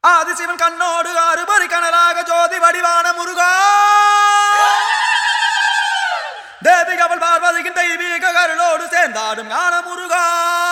ஆதிசிவன் கண்ணோடு ஆறுபறி கனலாக ஜோதி வடிவான முருகா தேவி அவள் பார்வதியின் தெய்வீக கருளோடு சேர்ந்தாடும் ஞான முருகா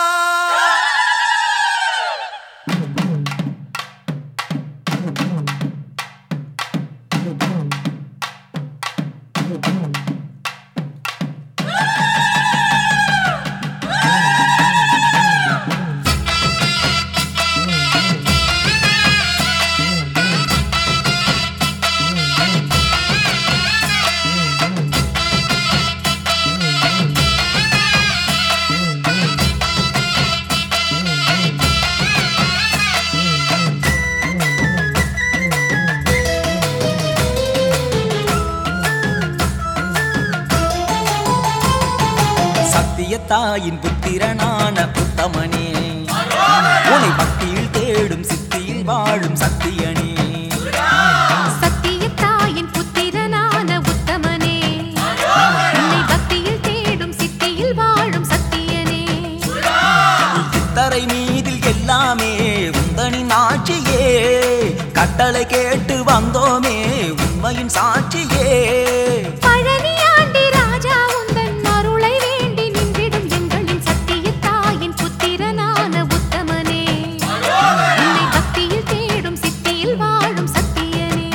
சத்தியத்தாயின் புத்திரனான உத்தமனே உனை பக்தியில் தேடும் சித்தியில் வாழும் சத்தியனே சத்தியத்தாயின் புத்திரனான உத்தமனே உன்னை பக்தியில் தேடும் சித்தியில் வாழும் சத்தியனே இத்தரை மீதில் எல்லாமே உந்தனின் ஆட்சியே கட்டளை கேட்டு வந்தோமே உண்மையின் சாட்சியே பழனியாண்டி ராஜா உந்தன் அருளை வேண்டி நின்றிடும் எங்களின் சத்தியத்தாயின் புத்திரனான உத்தமனே உன்னை பக்தியில் தேடும் சித்தியில் வாழும் சத்தியனே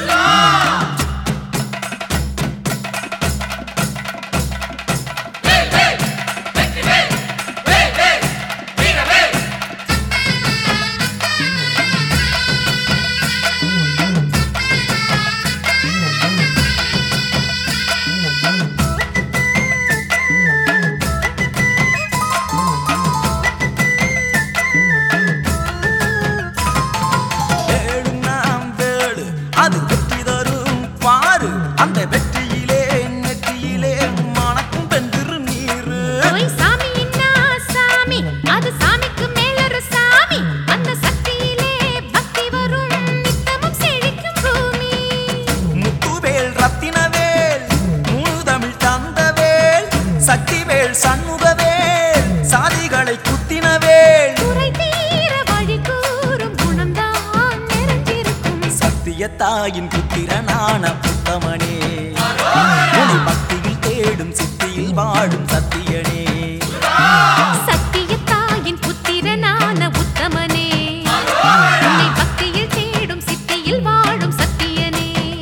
வேடும் நாம் வேடு அது வெற்றி தரும் பாரு அந்த வெற்றியிலே நெற்றியிலே மணக்கும் பெந்திரு நீரு ஓய் சாமி இன்னா சாமி அது சாமிக்கு மேலொரு சாமி அந்த சக்தியிலே பக்தி வரும் நித்தமும் செழிக்கும் பூமி முத்துவேல் ரத்தினவேல் மூணு தமிழ் தந்தவேல் சக்திவேல் சண்முகவேல் சாதிகளை குத்தினவேல் குறை தீர வழி கூறும் குணம்தான் நிறைஞ்சிருக்கும் சத்தியத்தாயின் புத்திரனான உத்தமனே உனை பக்தியில் தேடும் சித்தியில் வாழும் சத்தியனே சத்தியத்தாயின் புத்திரனான உத்தமனே உன்னை பக்தியில் தேடும் சித்தியில் வாழும் சத்தியனே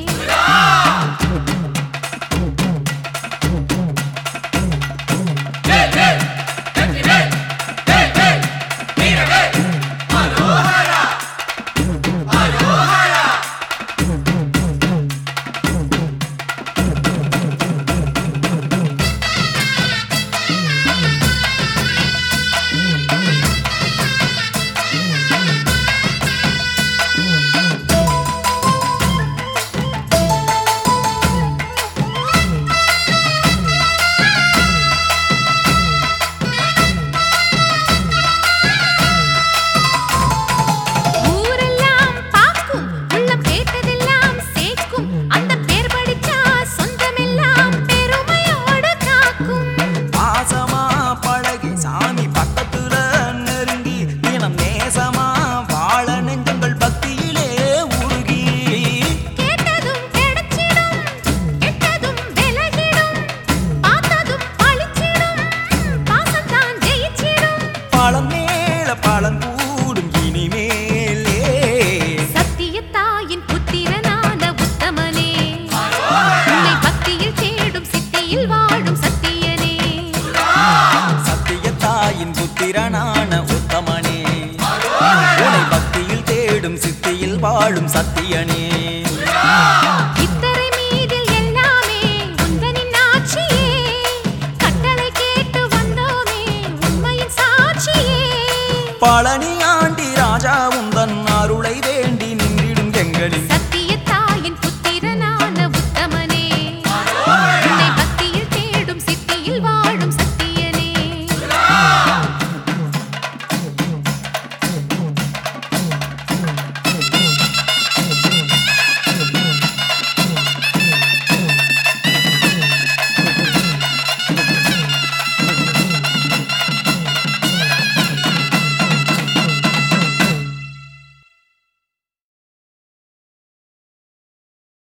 ஊரெல்லாம் பாக்கும் உள்ளம் கேட்டதெல்லாம் சேர்க்கும் அந்த பேர் படிச்சா சொந்தமெல்லாம் பெருமையோடு காக்கும் பாசமா பழகி சாமி பக்கத்துல நெருங்கி தினம் நேசமா வாழ நெஞ்சங்கள் பக்தியிலே உருகி கேட்டதும் கிடைச்சிடும் கெட்டதும் விலகிடும் பார்த்ததும் பழிச்சிடும் பாசம்தான் ஜெயிச்சிடும் பழம் மேல பழம் கூடும் இனிமேலே சத்தியத்தாயின் புத்திரனான உத்தமனே உன்னை பக்தியில் தேடும் சித்தியில் வாழும் சத்தியனே சத்தியத்தாயின் புத்திரனான உத்தமனே உனை பக்தியில் தேடும் சித்தியில் வாழும் சத்தியனே இத்தரை மீதில் எல்லாமே உந்தனின் ஆட்சியே கட்டளை கேட்டு வந்தோமே உண்மையின் சாட்சியே பழனி